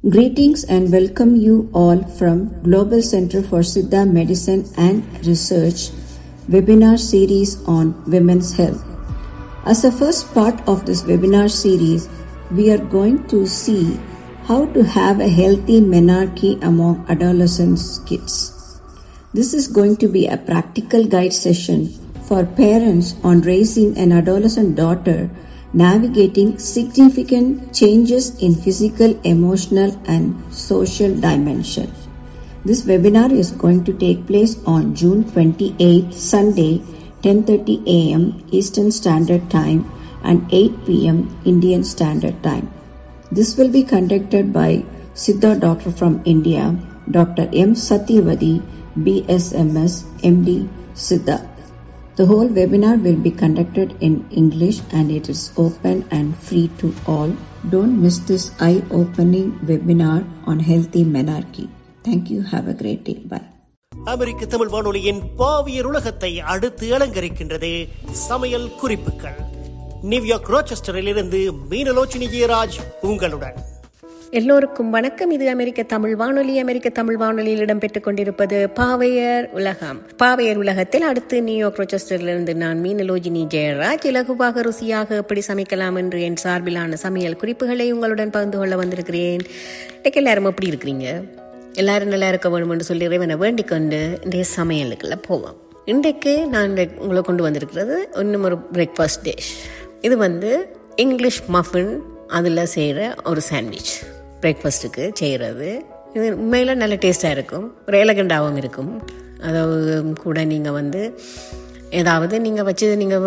Greetings and welcome you all from Global Center for Siddha Medicine and Research webinar series on women's health. As a first part of this webinar series, we are going to see how to have a healthy menarche among adolescents kids. This is going to be a practical guide session for parents on raising an adolescent daughter navigating significant changes in physical, emotional, and social dimension. This webinar is going to take place on June 28, Sunday, 10:30 a.m. Eastern Standard Time and 8 p.m. Indian Standard Time. This will be conducted by Siddha doctor from India, Dr. M. Satyavadi, BSMS, MD, Siddha. The whole webinar will be conducted in English and it is open and free to all. Don't miss this eye opening webinar on healthy menarche. Thank you. Have a great day. Bye. அமெரிக்க தமிழ் வானொலியின் பாவியர் உலகத்தை அடுத்து அலங்கரிக்கின்றது சமையல் குறிப்புகள் New York ரோச்செஸ்டரில் இருந்து மீனலோச்சினி ஜெயராஜ் உங்களுடன் எல்லோருக்கும் வணக்கம் இது அமெரிக்க தமிழ் வானொலி அமெரிக்க தமிழ் வானொலியில் இடம்பெற்றுக் கொண்டிருப்பது பாவையர் உலகம் பாவையர் உலகத்தில் அடுத்து நியூயார்க் ரோச்செஸ்டரிலிருந்து நான் மீனலோஜினி ஜெயராஜ் இலகுவாக ருசியாக எப்படி சமைக்கலாம் என்று என் சார்பிலான சமையல் குறிப்புகளை உங்களுடன் பகிர்ந்து கொள்ள வந்திருக்கிறேன் இன்னைக்கு எல்லாரும் எப்படி இருக்கிறீங்க எல்லாரும் நல்லா இருக்க வேணும் என்று சொல்லி இறைவனை வேண்டிக் கொண்டு இன்றைய சமையலுக்குள்ள போவோம் இன்றைக்கு நான் இன்றைக்கு உங்களை கொண்டு வந்திருக்கிறது இன்னும் ஒரு பிரேக்ஃபாஸ்ட் டிஷ் இது வந்து இங்கிலீஷ் மஃபின் அதில் செய்கிற ஒரு சாண்ட்விச் பிரேக்ஃபாஸ்ட்டுக்கு செய்கிறது இது உண்மையில் நல்ல டேஸ்ட்டாக இருக்கும் ஒரு எலகண்டாகவும் இருக்கும் அதாவது கூட நீங்கள் வந்து ஏதாவது நீங்கள் வச்சு நீங்கள்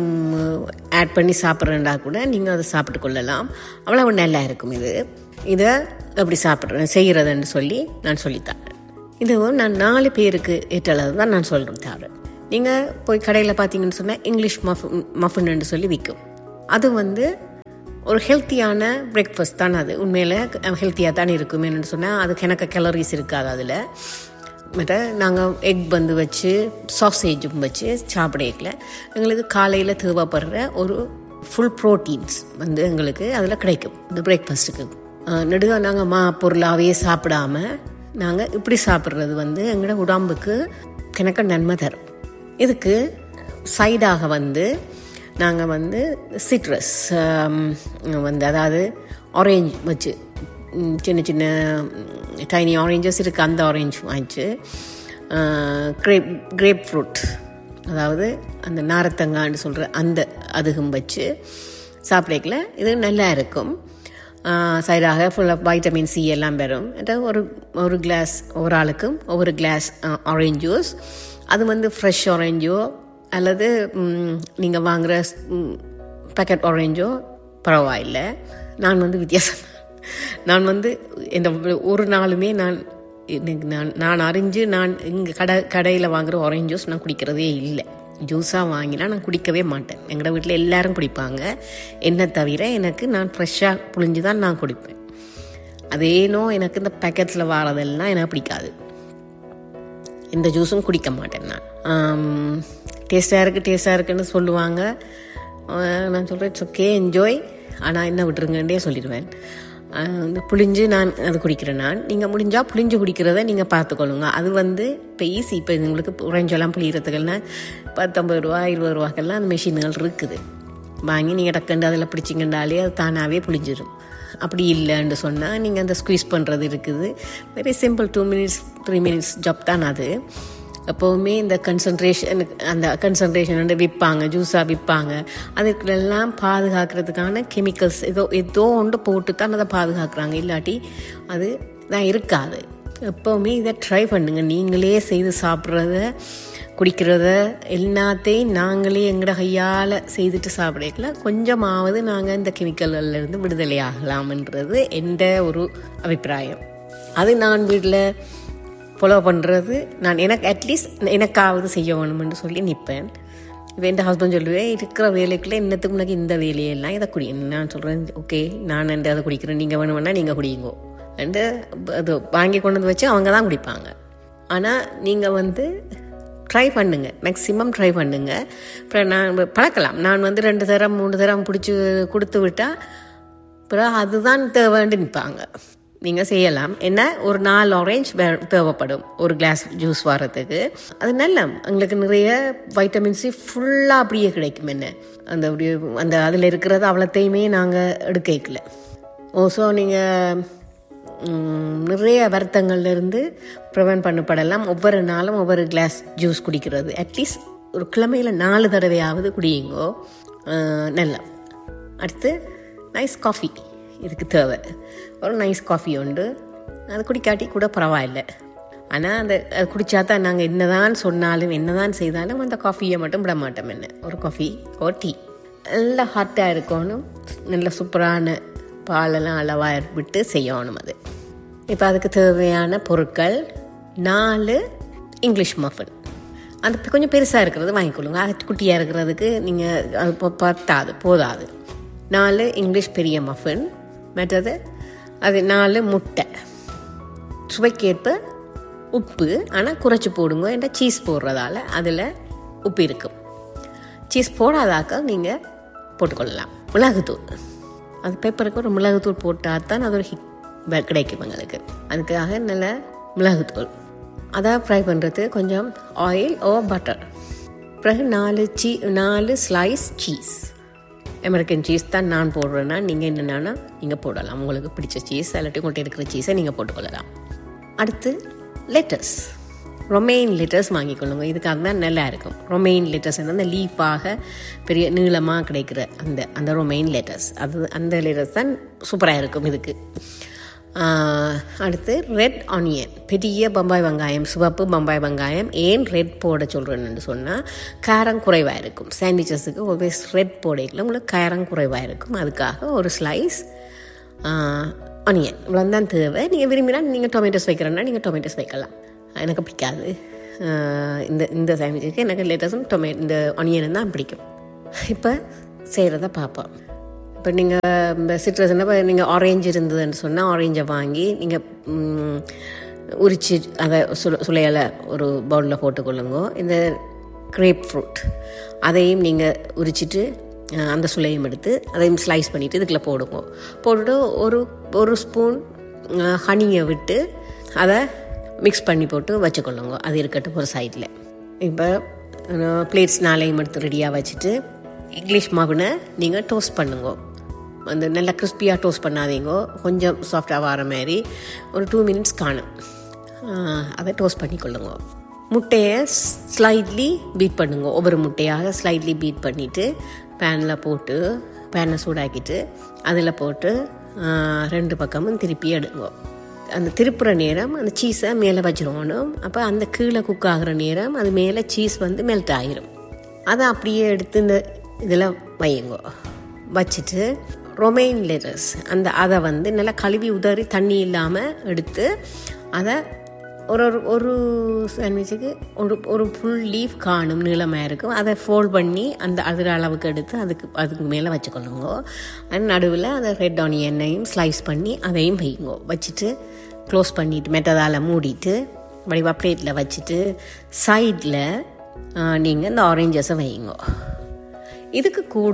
ஆட் பண்ணி சாப்பிட்றேன்டா கூட நீங்கள் அதை சாப்பிட்டு கொள்ளலாம் அவ்வளோ நல்லா இருக்கும் இது இதை எப்படி சாப்பிட்றேன் செய்கிறதுன்னு சொல்லி நான் சொல்லித்தரேன் இது நான் நாலு பேருக்கு ஏற்றளவு தான் நான் சொல்கிறேன் தரேன் நீங்கள் போய் கடையில் பார்த்தீங்கன்னு சொன்னால் இங்கிலீஷ் மஃபின் மஃபின்னு சொல்லி விற்கும் அது வந்து ஒரு ஹெல்த்தியான பிரேக்ஃபாஸ்ட் தான் அது உண்மையில் ஹெல்த்தியாக தான் இருக்கும் என்னென்னு சொன்னால் அதுக்கு எனக்கு கேலரிஸ் இருக்காது அதில் மற்ற நாங்கள் எக் வந்து வச்சு சாசேஜும் வச்சு சாப்பிடல எங்களுக்கு காலையில் தேவைப்படுற ஒரு ஃபுல் ப்ரோட்டீன்ஸ் வந்து எங்களுக்கு அதில் கிடைக்கும் இந்த பிரேக்ஃபாஸ்ட்டுக்கு நெடுக நாங்கள் மா பொருளாகவே சாப்பிடாம நாங்கள் இப்படி சாப்பிட்றது வந்து எங்களோட உடம்புக்கு கிணக்க நன்மை தரும் இதுக்கு சைடாக வந்து நாங்கள் வந்து சிட்ரஸ் வந்து அதாவது ஆரேஞ்ச் வச்சு சின்ன சின்ன டைனி ஆரேஞ்சஸ் இருக்குது அந்த ஆரேஞ்ச் வாங்கிச்சு கிரேப் கிரேப் ஃப்ரூட் அதாவது அந்த நாரத்தங்கான்னு சொல்கிற அந்த அதுகும் வச்சு சாப்பிடக்கல இது நல்லா இருக்கும் சைடாக ஃபுல்லாக வைட்டமின் சி எல்லாம் பெறும் ஒரு ஒரு கிளாஸ் ஒவ்வொரு ஆளுக்கும் ஒவ்வொரு கிளாஸ் ஆரேஞ்ச் ஜூஸ் அது வந்து ஃப்ரெஷ் ஆரேஞ்சோ அல்லது நீங்கள் வாங்குகிற பேக்கெட் ஆரேஞ்சோ பரவாயில்லை நான் வந்து வித்தியாசம் நான் வந்து என் ஒரு நாளுமே நான் எனக்கு நான் நான் அறிஞ்சு நான் இங்கே கடை கடையில் வாங்குகிற ஆரஞ்ச் ஜூஸ் நான் குடிக்கிறதே இல்லை ஜூஸாக வாங்கினா நான் குடிக்கவே மாட்டேன் எங்களோட வீட்டில் எல்லாரும் குடிப்பாங்க என்ன தவிர எனக்கு நான் ஃப்ரெஷ்ஷாக புழிஞ்சு தான் நான் குடிப்பேன் அதேனோ எனக்கு இந்த பேக்கெட்ஸில் வாரதெல்லாம் எனக்கு பிடிக்காது எந்த ஜூஸும் குடிக்க மாட்டேன் நான் டேஸ்ட்டாக இருக்குது டேஸ்ட்டாக இருக்குன்னு சொல்லுவாங்க நான் சொல்கிறேன் இட்ஸ் ஓகே என்ஜாய் ஆனால் என்ன விட்டுருங்கன்னே சொல்லிடுவேன் இந்த புளிஞ்சு நான் அது குடிக்கிறேன் நான் நீங்கள் முடிஞ்சால் புளிஞ்சு குடிக்கிறத நீங்கள் பார்த்துக்கொள்ளுங்க அது வந்து இப்போ ஈஸி இப்போ உங்களுக்கு உறைஞ்செல்லாம் புளியறதுக்கெல்லாம் பத்தொம்பது ரூபா இருபது ரூபாக்கெல்லாம் அந்த மிஷின்கள் இருக்குது வாங்கி நீங்கள் டக்கண்டு அதில் பிடிச்சிங்கண்டாலே அது தானாகவே புளிஞ்சிடும் அப்படி இல்லைன்னு சொன்னால் நீங்கள் அந்த ஸ்குவீஸ் பண்ணுறது இருக்குது very simple two minutes three minutes job தான் அது எப்போவுமே இந்த கன்சன்ட்ரேஷன் அந்த கன்சன்ட்ரேஷன் வந்து விற்பாங்க ஜூஸாக விற்பாங்க அதுக்கெல்லாம் பாதுகாக்கிறதுக்கான கெமிக்கல்ஸ் ஏதோ ஏதோ ஒன்று போட்டு தான் அதை பாதுகாக்கிறாங்க இல்லாட்டி அது தான் இருக்காது எப்போவுமே இதை ட்ரை பண்ணுங்கள் நீங்களே செய்து சாப்பிட்றத குடிக்கிறத எல்லாத்தையும் நாங்களே எங்களோட கையால் செய்துட்டு சாப்பிடல கொஞ்சமாவது நாங்கள் இந்த கெமிக்கல்கள்லேருந்து விடுதலை ஆகலாம்ன்றது எந்த ஒரு அபிப்பிராயம் அது நான் வீட்டில் ஃபாலோ பண்ணுறது நான் எனக்கு அட்லீஸ்ட் எனக்காவது செய்ய வேணும்னு சொல்லி நிற்பேன் இப்போ என் ஹஸ்பண்ட் சொல்லுவேன் இருக்கிற வேலைக்குள்ளே இன்னத்துக்கு முன்னாடி இந்த வேலையெல்லாம் இதை குடி நான் சொல்கிறேன் ஓகே நான் எந்த அதை குடிக்கிறேன் நீங்கள் வேணுமென்னா நீங்கள் குடிங்கோ அண்டு அது வாங்கி கொண்டு வந்து வச்சு அவங்க தான் குடிப்பாங்க ஆனால் நீங்கள் வந்து ட்ரை பண்ணுங்க மேக்ஸிமம் ட்ரை பண்ணுங்க அப்புறம் நான் பழக்கலாம் நான் வந்து ரெண்டு தரம் மூணு தரம் பிடிச்சி கொடுத்து விட்டால் அப்புறம் அதுதான் தேவைன்னு நிற்பாங்க நீங்கள் செய்யலாம் என்ன ஒரு நாலு ஆரேஞ்ச் தேவைப்படும் ஒரு கிளாஸ் ஜூஸ் வரத்துக்கு அது நல்ல எங்களுக்கு நிறைய வைட்டமின் சி ஃபுல்லாக அப்படியே கிடைக்கும் என்ன அந்த அப்படியே அந்த அதில் இருக்கிறது அவ்வளோத்தையுமே நாங்கள் எடுக்கல ஓ ஸோ நீங்கள் நிறைய வருத்தங்கள்லேருந்து ப்ரிவென்ட் பண்ணப்படலாம் ஒவ்வொரு நாளும் ஒவ்வொரு கிளாஸ் ஜூஸ் குடிக்கிறது அட்லீஸ்ட் ஒரு கிழமையில் நாலு தடவையாவது குடியுங்கோ நல்லா அடுத்து நைஸ் காஃபி இதுக்கு தேவை ஒரு நைஸ் காஃபி உண்டு அது குடிக்காட்டி கூட பரவாயில்ல ஆனால் அந்த அது குடித்தா தான் நாங்கள் என்னதான் சொன்னாலும் என்னதான் செய்தாலும் அந்த காஃபியை மட்டும் விட மாட்டோம் என்ன ஒரு காஃபி ஒரு டீ நல்லா ஹாட்டாக இருக்கணும் நல்ல சூப்பரான பாலெல்லாம் அளவாக விட்டு செய்யணும் அது இப்போ அதுக்கு தேவையான பொருட்கள் நாலு இங்கிலீஷ் மஃபன் அந்த கொஞ்சம் பெருசாக இருக்கிறது வாங்கிக்கொள்ளுங்க குட்டியாக இருக்கிறதுக்கு நீங்கள் அது பத்தாது போதாது நாலு இங்கிலீஷ் பெரிய மஃபின் மற்றது அது நாலு முட்டை சுவைக்கேற்ப உப்பு ஆனால் குறைச்சி போடுங்க ஏன்னா சீஸ் போடுறதால அதில் உப்பு இருக்கும் சீஸ் போடாதாக்க நீங்கள் போட்டுக்கொள்ளலாம் மிளகுத்தூள் அது பேப்பருக்கு ஒரு மிளகுத்தூள் போட்டால் தான் அது ஒரு ஹிட் கிடைக்கும் எங்களுக்கு அதுக்காக நல்ல மிளகுத்தூள் அதை ஃப்ரை பண்ணுறது கொஞ்சம் ஆயில் ஓ பட்டர் பிறகு நாலு சீ நாலு ஸ்லைஸ் சீஸ் அமெரிக்கன் சீஸ் தான் நான் போடுறேன்னா நீங்கள் என்னென்னா நீங்கள் போடலாம் உங்களுக்கு பிடிச்ச சீஸ் இல்லாட்டி உங்கள்கிட்ட இருக்கிற சீஸை நீங்கள் போட்டுக்கொள்ளலாம் அடுத்து லெட்டர்ஸ் ரொமெயின் லெட்டர்ஸ் வாங்கிக்கொள்ளுங்க இதுக்காக தான் நல்லா இருக்கும் ரொமெயின் லெட்டர்ஸ் அந்த லீஃபாக பெரிய நீளமாக கிடைக்கிற அந்த அந்த ரொமெயின் லெட்டர்ஸ் அது அந்த லெட்டர்ஸ் தான் சூப்பராக இருக்கும் இதுக்கு அடுத்து ரெட் ஆனியன் பெரிய பம்பாய் வெங்காயம் சிவப்பு பம்பாய் வெங்காயம் ஏன் ரெட் போட சொல்கிறேன்னு சொன்னால் காரம் குறைவாக இருக்கும் சாண்ட்விச்சஸுக்கு ஆல்வேஸ் ரெட் போடையில் உங்களுக்கு காரம் குறைவாக இருக்கும் அதுக்காக ஒரு ஸ்லைஸ் ஆனியன் இவ்வளோ தான் தேவை நீங்கள் விரும்பினா நீங்கள் டொமேட்டோஸ் வைக்கிறேன்னா நீங்கள் டொமேட்டோஸ் வைக்கலாம் எனக்கு பிடிக்காது இந்த இந்த சாண்ட்விச்சுக்கு எனக்கு லேட்டஸ்டும் டொமே இந்த ஆனியன் தான் பிடிக்கும் இப்போ செய்கிறத பார்ப்போம் இப்போ நீங்கள் இந்த சிட்ரஸ்னா இப்போ நீங்கள் ஆரேஞ்ச் இருந்ததுன்னு சொன்னால் ஆரேஞ்சை வாங்கி நீங்கள் உரிச்சு அதை சுல சுளையலை ஒரு பவுலில் போட்டுக்கொள்ளுங்க இந்த கிரேப் ஃப்ரூட் அதையும் நீங்கள் உரிச்சிட்டு அந்த சுளையும் எடுத்து அதையும் ஸ்லைஸ் பண்ணிவிட்டு இதுக்குள்ளே போடுங்க போட்டுட்டு ஒரு ஒரு ஸ்பூன் ஹனியை விட்டு அதை மிக்ஸ் பண்ணி போட்டு வச்சுக்கொள்ளுங்க அது இருக்கட்டும் ஒரு சைடில் இப்போ பிளேட்ஸ் நாளையும் எடுத்து ரெடியாக வச்சுட்டு இங்கிலீஷ் மாவுனை நீங்கள் டோஸ்ட் பண்ணுங்க அந்த நல்லா கிறிஸ்பியாக டோஸ்ட் பண்ணாதீங்க கொஞ்சம் சாஃப்டாக வர மாதிரி ஒரு டூ மினிட்ஸ் காணும் அதை டோஸ்ட் பண்ணிக்கொள்ளுங்க முட்டையை ஸ்லைட்லி பீட் பண்ணுங்க ஒவ்வொரு முட்டையாக ஸ்லைட்லி பீட் பண்ணிவிட்டு பேனில் போட்டு பேனை சூடாக்கிட்டு அதில் போட்டு ரெண்டு பக்கமும் திருப்பி எடுங்க அந்த திருப்புற நேரம் அந்த சீஸை மேலே வச்சிருவணும் அப்போ அந்த கீழே குக் ஆகிற நேரம் அது மேலே சீஸ் வந்து மெல்ட் ஆகிரும் அதை அப்படியே எடுத்து இந்த இதில் வையுங்க வச்சுட்டு ரொமைன் லெட்டர்ஸ் அந்த அதை வந்து நல்லா கழுவி உதறி தண்ணி இல்லாமல் எடுத்து அதை ஒரு ஒரு ஒரு சாண்ட்விச்சுக்கு ஒரு ஒரு ஃபுல் லீஃப் காணும் நீளமாக இருக்கும் அதை ஃபோல்ட் பண்ணி அந்த அதில் அளவுக்கு எடுத்து அதுக்கு அதுக்கு மேலே வச்சுக்கொள்ளுங்க அது நடுவில் அதை ரெட் ஆனியனையும் ஸ்லைஸ் பண்ணி அதையும் வைங்க வச்சுட்டு க்ளோஸ் பண்ணிவிட்டு மெட்டதால் மூடிட்டு வடிவா பிளேட்டில் வச்சுட்டு சைடில் நீங்கள் இந்த ஆரேஞ்சஸை வைங்க இதுக்கு கூட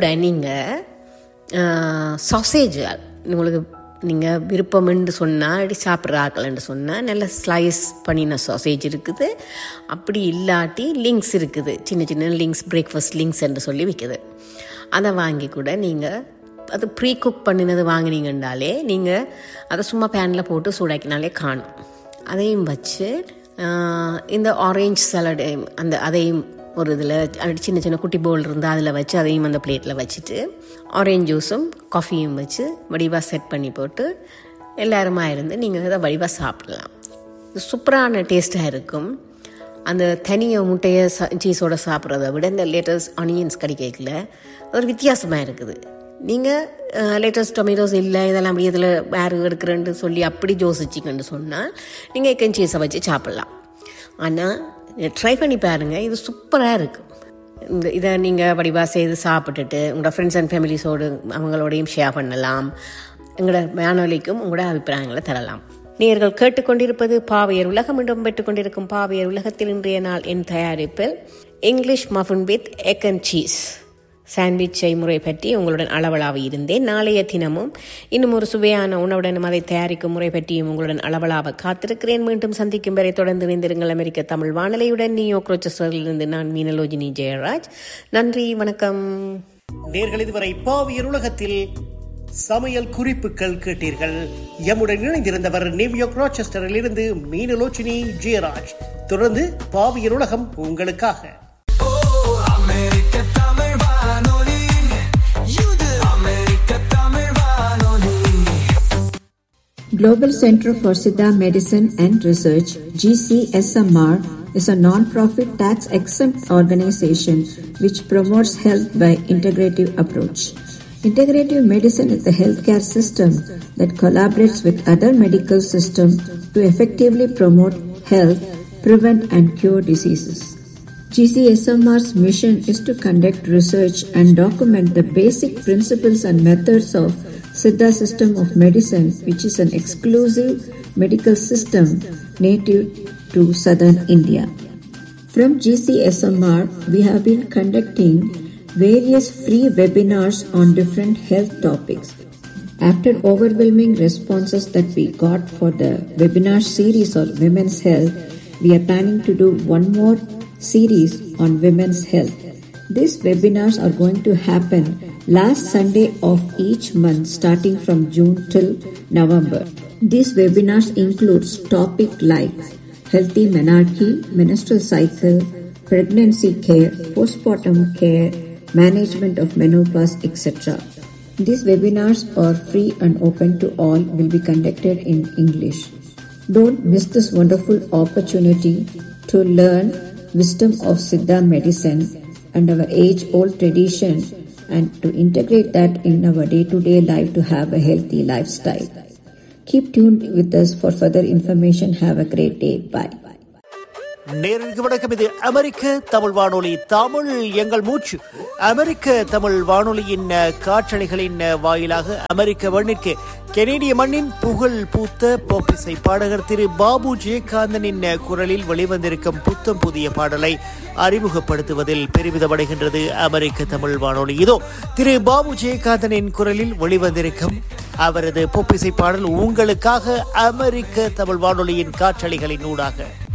நீங்கள் சாசேஜ் உங்களுக்கு நீங்கள் விருப்பம்னு சொன்னால் அப்படி சாப்பிட்ற ஆக்கலன்னு சொன்னால் நல்ல ஸ்லைஸ் பண்ணின சாசேஜ் இருக்குது அப்படி இல்லாட்டி லிங்க்ஸ் இருக்குது சின்ன சின்ன லிங்க்ஸ் பிரேக்ஃபாஸ்ட் லிங்க்ஸ் என்று சொல்லி விற்குது அதை வாங்கி கூட நீங்கள் அது ப்ரீ குக் பண்ணினது வாங்கினீங்கன்றாலே நீங்கள் அதை சும்மா பேனில் போட்டு சூடாக்கினாலே காணும் அதையும் வச்சு இந்த ஆரேஞ்ச் சலடு அந்த அதையும் ஒரு இதில் சின்ன சின்ன குட்டி பவுல் இருந்தால் அதில் வச்சு அதையும் அந்த பிளேட்டில் வச்சுட்டு ஆரேஞ்ச் ஜூஸும் காஃபியும் வச்சு வடிவாக செட் பண்ணி போட்டு எல்லாருமா இருந்து நீங்கள் அதை வடிவாக சாப்பிடலாம் சூப்பரான டேஸ்ட்டாக இருக்கும் அந்த தனியை முட்டையை சீஸோட சாப்பிட்றத விட இந்த லேட்டஸ்ட் ஆனியன்ஸ் கிடைக்கல ஒரு வித்தியாசமாக இருக்குது நீங்கள் லேட்டஸ்ட் டொமேட்டோஸ் இல்லை இதெல்லாம் அப்படி இதில் வேறு எடுக்கிறேன்னு சொல்லி அப்படி யோசிச்சிங்கன்னு சொன்னால் நீங்கள் எக்கன் சீஸை வச்சு சாப்பிட்லாம் ஆனால் ட்ரை பண்ணி பாருங்கள் இது சூப்பராக இருக்கும் இந்த இதை நீங்கள் வடிவாக செய்து சாப்பிட்டுட்டு உங்களோட ஃப்ரெண்ட்ஸ் அண்ட் ஃபேமிலிஸோடு அவங்களோடையும் ஷேர் பண்ணலாம் எங்களோட மேனொலிக்கும் உங்களோட அபிப்பிராயங்களை தரலாம் நேர்கள் கேட்டுக்கொண்டிருப்பது பாவையர் உலகம் என்றும் பெற்றுக் கொண்டிருக்கும் பாவையர் உலகத்தில் இன்றைய நாள் என் தயாரிப்பில் English muffin with egg and cheese sandwich செய்முறை பற்றி உங்களுடன் அளவலாக இருந்தேன் நாளைய தினமும் இன்னும் ஒரு சுவையான உணவுடனும் அதை தயாரிக்கும் முறை பற்றியும் உங்களுடன் அளவலாக காத்திருக்கிறேன் மீண்டும் சந்திக்கும் வரை தொடர்ந்து இணைந்திருங்கள் அமெரிக்க தமிழ் வானொலியுடன் நியோ இருந்து நான் மீனலோஜினி ஜெயராஜ் நன்றி வணக்கம் நேர்கள் இதுவரை பாவியர் உலகத்தில் சமையல் குறிப்புகள் கேட்டீர்கள் எம்முடன் இணைந்திருந்தவர் நியூயார்க் ராச்செஸ்டரில் இருந்து மீனலோச்சினி ஜெயராஜ் தொடர்ந்து பாவியர் உலகம் உங்களுக்காக அமெரிக்க தமிழ் வானொலி இது அமெரிக்க தமிழ் வானொலி Global Center for Siddha Medicine and Research, GCSMR, is a non-profit tax-exempt organization which promotes health by integrative approach. Integrative medicine is the healthcare system that collaborates with other medical systems to effectively promote health, prevent and cure diseases. GCSMR's mission is to conduct research and document the basic principles and methods of Siddha system of medicine, which is an exclusive medical system native to southern India. From GCSMR, we have been conducting various free webinars on different health topics. After overwhelming responses that we got for the webinar series on women's health, we are planning to do one more series on women's health. These webinars are going to happen last Sunday of each month starting from June till November. These webinars includes topic like healthy menarche, menstrual cycle, pregnancy care, postpartum care, management of menopause, etc. These webinars are free and open to all will be conducted in English. Don't miss this wonderful opportunity to learn wisdom of Siddha medicine and our age old tradition and to integrate that in our day to day life to have a healthy lifestyle. Keep tuned with us for further information. Have a great day. Bye. நேருக்கு வணக்கம் இது அமெரிக்க தமிழ் வானொலி தமிழ் எங்கள் மூச்சு அமெரிக்க தமிழ் வானொலியின் அஹ், காற்றலைகளின் அஹ், வாயிலாக அமெரிக்க மண்ணிற்கு கெனேடிய மண்ணின் புகழ் பூத்த போப்பிசை பாடகர் திரு பாபு ஜெயகாந்தனின் அஹ், குரலில் வெளிவந்திருக்கும் புத்தம் புதிய பாடலை அறிமுகப்படுத்துவதில் பெருமிதமடைகின்றது அமெரிக்க தமிழ் வானொலி இதோ திரு பாபு ஜெயகாந்தனின் குரலில் வெளிவந்திருக்கும் அவரது பொப்பிசை பாடல் உங்களுக்காக அமெரிக்க தமிழ் வானொலியின் காற்றலைகளின் ஊடாக